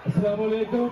അസ്സാമലൈക്കും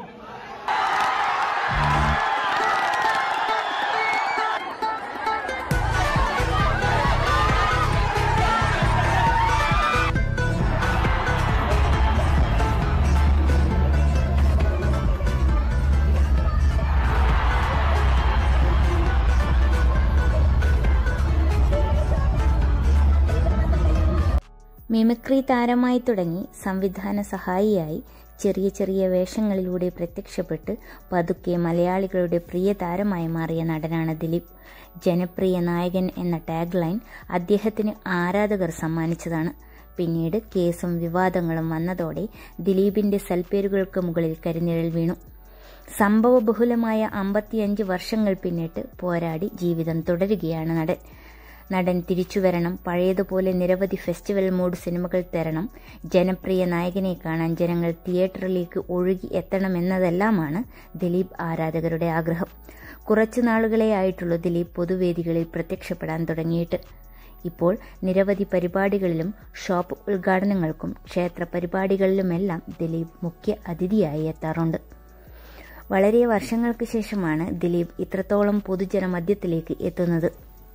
മിമിക്രി താരമായി തുടങ്ങി സംവിധാന സഹായിയായി ചെറിയ ചെറിയ വേഷങ്ങളിലൂടെ പ്രത്യക്ഷപ്പെട്ട് പതുക്കെ മലയാളികളുടെ പ്രിയ താരമായി മാറിയ നടനാണ് ദിലീപ് ജനപ്രിയ നായകൻ എന്ന ടാഗ് ലൈൻ അദ്ദേഹത്തിന് ആരാധകർ സമ്മാനിച്ചതാണ് പിന്നീട് കേസും വിവാദങ്ങളും വന്നതോടെ ദിലീപിന്റെ സൽപ്പേരുകൾക്ക് മുകളിൽ കരിനിഴൽ വീണു സംഭവബഹുലമായ അമ്പത്തിയഞ്ച് വർഷങ്ങൾ പിന്നിട്ട് പോരാടി ജീവിതം തുടരുകയാണ് നടൻ നടൻ തിരിച്ചുവരണം പഴയതുപോലെ നിരവധി ഫെസ്റ്റിവൽ മൂഡ് സിനിമകൾ തരണം ജനപ്രിയ നായകനെ കാണാൻ ജനങ്ങൾ തിയേറ്ററിലേക്ക് ഒഴുകി എത്തണമെന്നതെല്ലാമാണ് ദിലീപ് ആരാധകരുടെ ആഗ്രഹം കുറച്ചു നാളുകളെ ആയിട്ടുള്ളൂ ദിലീപ് പൊതുവേദികളിൽ പ്രത്യക്ഷപ്പെടാൻ തുടങ്ങിയിട്ട് ഇപ്പോൾ നിരവധി പരിപാടികളിലും ഷോപ്പ് ഉദ്ഘാടനങ്ങൾക്കും ക്ഷേത്ര പരിപാടികളിലുമെല്ലാം ദിലീപ് മുഖ്യ അതിഥിയായി എത്താറുണ്ട് വളരെ വർഷങ്ങൾക്ക് ശേഷമാണ് ദിലീപ് ഇത്രത്തോളം പൊതുജനമധ്യത്തിലേക്ക് എത്തുന്നത്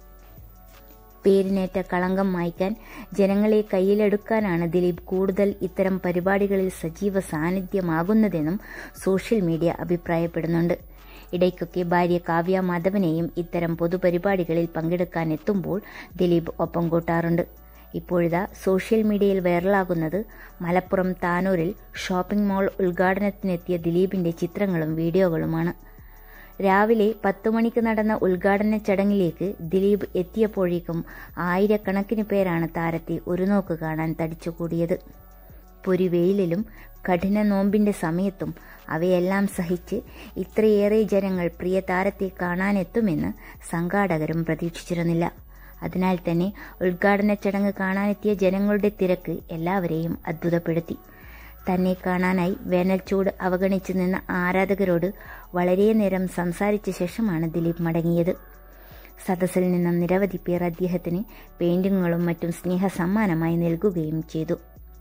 പേരിനേറ്റ കളങ്കം മായ്ക്കാൻ ജനങ്ങളെ കയ്യിലെടുക്കാനാണ് ദിലീപ് കൂടുതൽ ഇത്തരം പരിപാടികളിൽ സജീവ സാന്നിധ്യമാകുന്നതെന്നും സോഷ്യൽ മീഡിയ അഭിപ്രായപ്പെടുന്നുണ്ട് ഇടയ്ക്കൊക്കെ ഭാര്യ കാവ്യ മാധവനെയും ഇത്തരം പൊതുപരിപാടികളിൽ പങ്കെടുക്കാൻ എത്തുമ്പോൾ ദിലീപ് ഒപ്പം കൂട്ടാറുണ്ട് ഇപ്പോഴിതാ സോഷ്യൽ മീഡിയയിൽ വൈറലാകുന്നത് മലപ്പുറം താനൂരിൽ ഷോപ്പിംഗ് മാൾ ഉദ്ഘാടനത്തിനെത്തിയ ദിലീപിന്റെ ചിത്രങ്ങളും വീഡിയോകളുമാണ് രാവിലെ പത്തു മണിക്ക് നടന്ന ഉദ്ഘാടന ചടങ്ങിലേക്ക് ദിലീപ് എത്തിയപ്പോഴേക്കും ആയിരക്കണക്കിന് പേരാണ് താരത്തെ ഒരു നോക്ക് കാണാൻ തടിച്ചുകൂടിയത് പൊരിവെയിലിലും കഠിന നോമ്പിന്റെ സമയത്തും അവയെല്ലാം സഹിച്ച് ഇത്രയേറെ ജനങ്ങൾ പ്രിയ താരത്തെ കാണാനെത്തുമെന്ന് സംഘാടകരും പ്രതീക്ഷിച്ചിരുന്നില്ല അതിനാൽ തന്നെ ഉദ്ഘാടന ചടങ്ങ് കാണാനെത്തിയ ജനങ്ങളുടെ തിരക്ക് എല്ലാവരെയും അത്ഭുതപ്പെടുത്തി തന്നെ കാണാനായി വേനൽച്ചൂട് അവഗണിച്ചു നിന്ന ആരാധകരോട് വളരെ നേരം സംസാരിച്ച ശേഷമാണ് ദിലീപ് മടങ്ങിയത് സദസ്സിൽ നിന്നും നിരവധി പേർ അദ്ദേഹത്തിന് പെയിന്റിങ്ങുകളും മറ്റും സ്നേഹ സമ്മാനമായി നൽകുകയും ചെയ്തു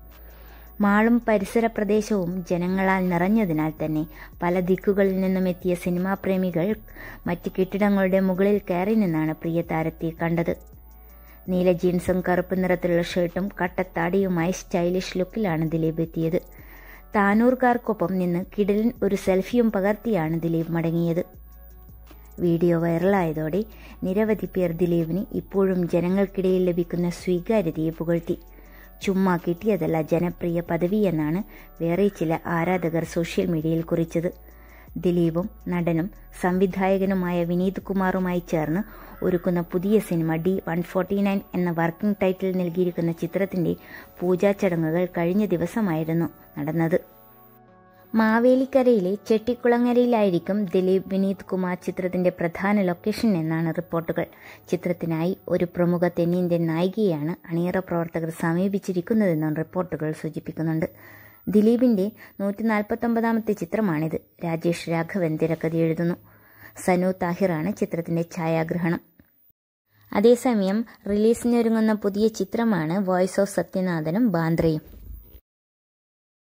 മാളും പരിസര പ്രദേശവും ജനങ്ങളാൽ നിറഞ്ഞതിനാൽ തന്നെ പല ദിക്കുകളിൽ നിന്നും എത്തിയ സിനിമാ പ്രേമികൾ മറ്റ് കെട്ടിടങ്ങളുടെ മുകളിൽ കയറി നിന്നാണ് പ്രിയ താരത്തെ കണ്ടത് നീല ജീൻസും കറുപ്പ് നിറത്തിലുള്ള ഷർട്ടും കട്ടത്താടിയുമായി സ്റ്റൈലിഷ് ലുക്കിലാണ് ദിലീപ് എത്തിയത് താനൂർക്കാർക്കൊപ്പം നിന്ന് കിടലിൻ ഒരു സെൽഫിയും പകർത്തിയാണ് ദിലീപ് മടങ്ങിയത് വീഡിയോ വൈറലായതോടെ നിരവധി പേർ ദിലീപിന് ഇപ്പോഴും ജനങ്ങൾക്കിടയിൽ ലഭിക്കുന്ന സ്വീകാര്യതയെ പുകഴ്ത്തി ചുമ്മാ കിട്ടിയതല്ല ജനപ്രിയ പദവി എന്നാണ് വേറെ ചില ആരാധകർ സോഷ്യൽ മീഡിയയിൽ കുറിച്ചത് ദിലീപും നടനും സംവിധായകനുമായ വിനീത് കുമാറുമായി ചേർന്ന് ഒരുക്കുന്ന പുതിയ സിനിമ ഡി വൺ ഫോർട്ടി നയൻ എന്ന വർക്കിംഗ് ടൈറ്റിൽ നൽകിയിരിക്കുന്ന ചിത്രത്തിന്റെ പൂജാ ചടങ്ങുകൾ കഴിഞ്ഞ ദിവസമായിരുന്നു നടന്നത് മാവേലിക്കരയിലെ ചെട്ടിക്കുളങ്ങരയിലായിരിക്കും ദിലീപ് വിനീത് കുമാർ ചിത്രത്തിന്റെ പ്രധാന ലൊക്കേഷൻ എന്നാണ് റിപ്പോർട്ടുകൾ ചിത്രത്തിനായി ഒരു പ്രമുഖ തെന്നിന്ത്യൻ നായികയാണ് അണിയറ പ്രവർത്തകർ സമീപിച്ചിരിക്കുന്നതെന്നും റിപ്പോർട്ടുകൾ സൂചിപ്പിക്കുന്നുണ്ട് ദിലീപിന്റെ നൂറ്റി നാൽപ്പത്തൊമ്പതാമത്തെ ചിത്രമാണിത് രാജേഷ് രാഘവൻ തിരക്കഥ എഴുതുന്നു സനു താഹിറാണ് ചിത്രത്തിന്റെ ഛായാഗ്രഹണം അതേസമയം റിലീസിനൊരുങ്ങുന്ന പുതിയ ചിത്രമാണ് വോയിസ് ഓഫ് സത്യനാഥനും ബാന്ദ്രയും